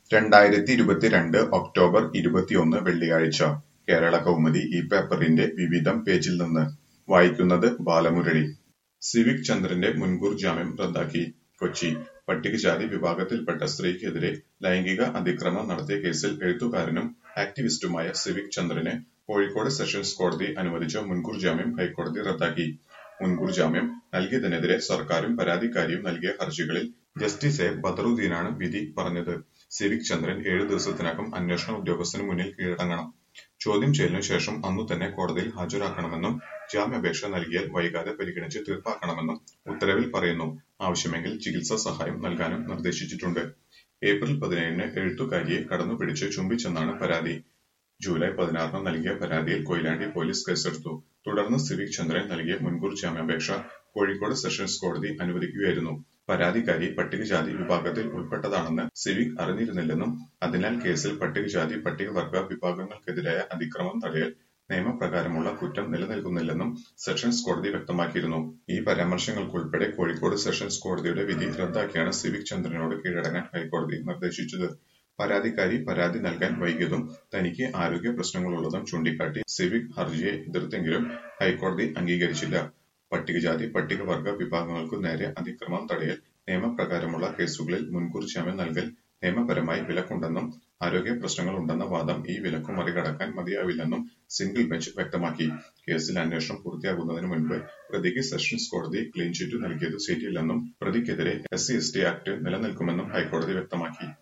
രണ്ടായിരത്തി ഇരുപത്തിരണ്ട് ഒക്ടോബർ ഇരുപത്തിയൊന്ന് വെള്ളിയാഴ്ച കേരള കൗമുദി ഈ പേപ്പറിന്റെ വിവിധം പേജിൽ നിന്ന് വായിക്കുന്നത് ബാലമുരളി സിവിക് ചന്ദ്രന്റെ മുൻകൂർ ജാമ്യം റദ്ദാക്കി കൊച്ചി പട്ടികജാതി വിഭാഗത്തിൽപ്പെട്ട സ്ത്രീക്കെതിരെ ലൈംഗിക അതിക്രമം നടത്തിയ കേസിൽ എഴുത്തുകാരനും ആക്ടിവിസ്റ്റുമായ സിവിക് ചന്ദ്രന് കോഴിക്കോട് സെഷൻസ് കോടതി അനുവദിച്ച മുൻകൂർ ജാമ്യം ഹൈക്കോടതി റദ്ദാക്കി മുൻകൂർ ജാമ്യം നൽകിയതിനെതിരെ സർക്കാരും പരാതിക്കാരിയും നൽകിയ ഹർജികളിൽ ജസ്റ്റിസ് എ ബദറുദ്ദീനാണ് വിധി പറഞ്ഞത് സിവിക് ചന്ദ്രൻ ഏഴു ദിവസത്തിനകം അന്വേഷണ ഉദ്യോഗസ്ഥന് മുന്നിൽ കീഴടങ്ങണം ചോദ്യം ചെയ്യലിനു ശേഷം അന്നു തന്നെ കോടതിയിൽ ഹാജരാക്കണമെന്നും ജാമ്യാപേക്ഷ നൽകിയാൽ വൈകാതെ പരിഗണിച്ച് തീർപ്പാക്കണമെന്നും ഉത്തരവിൽ പറയുന്നു ആവശ്യമെങ്കിൽ ചികിത്സാ സഹായം നൽകാനും നിർദ്ദേശിച്ചിട്ടുണ്ട് ഏപ്രിൽ പതിനേഴിന് എഴുത്തുകാരിയെ കടന്നുപിടിച്ച് ചുംബിച്ചെന്നാണ് പരാതി ജൂലൈ പതിനാറിന് നൽകിയ പരാതിയിൽ കൊയിലാണ്ടി പോലീസ് കേസെടുത്തു തുടർന്ന് സിവിക് ചന്ദ്രൻ നൽകിയ മുൻകൂർ ജാമ്യാപേക്ഷ കോഴിക്കോട് സെഷൻസ് കോടതി അനുവദിക്കുകയായിരുന്നു പരാതിക്കാരി പട്ടികജാതി വിഭാഗത്തിൽ ഉൾപ്പെട്ടതാണെന്ന് സിവിക് അറിഞ്ഞിരുന്നില്ലെന്നും അതിനാൽ കേസിൽ പട്ടികജാതി പട്ടികവർഗ വിഭാഗങ്ങൾക്കെതിരായ അതിക്രമം തടയൽ നിയമപ്രകാരമുള്ള കുറ്റം നിലനിൽക്കുന്നില്ലെന്നും സെഷൻസ് കോടതി വ്യക്തമാക്കിയിരുന്നു ഈ പരാമർശങ്ങൾക്കുൾപ്പെടെ കോഴിക്കോട് സെഷൻസ് കോടതിയുടെ വിധി റദ്ദാക്കിയാണ് സിവിക് ചന്ദ്രനോട് കീഴടങ്ങാൻ ഹൈക്കോടതി നിർദ്ദേശിച്ചത് പരാതിക്കാരി പരാതി നൽകാൻ വൈകിയതും തനിക്ക് ആരോഗ്യ പ്രശ്നങ്ങളുള്ളതും ചൂണ്ടിക്കാട്ടി സിവിക് ഹർജിയെ എതിർത്തെങ്കിലും ഹൈക്കോടതി അംഗീകരിച്ചില്ല പട്ടികജാതി പട്ടികവർഗ വിഭാഗങ്ങൾക്കു നേരെ അതിക്രമം തടയൽ നിയമപ്രകാരമുള്ള കേസുകളിൽ മുൻകൂർ ജാമ്യം നൽകൽ നിയമപരമായി വിലക്കുണ്ടെന്നും ആരോഗ്യ പ്രശ്നങ്ങളുണ്ടെന്ന വാദം ഈ വിലക്കു മറികടക്കാൻ മതിയാവില്ലെന്നും സിംഗിൾ ബെഞ്ച് വ്യക്തമാക്കി കേസിൽ അന്വേഷണം പൂർത്തിയാകുന്നതിന് മുൻപ് പ്രതിക്ക് സെഷൻസ് കോടതി ക്ലീൻ ചിറ്റ് നൽകിയത് ശരിയല്ലെന്നും പ്രതിക്കെതിരെ S C S T act നിലനിൽക്കുമെന്നും ഹൈക്കോടതി വ്യക്തമാക്കി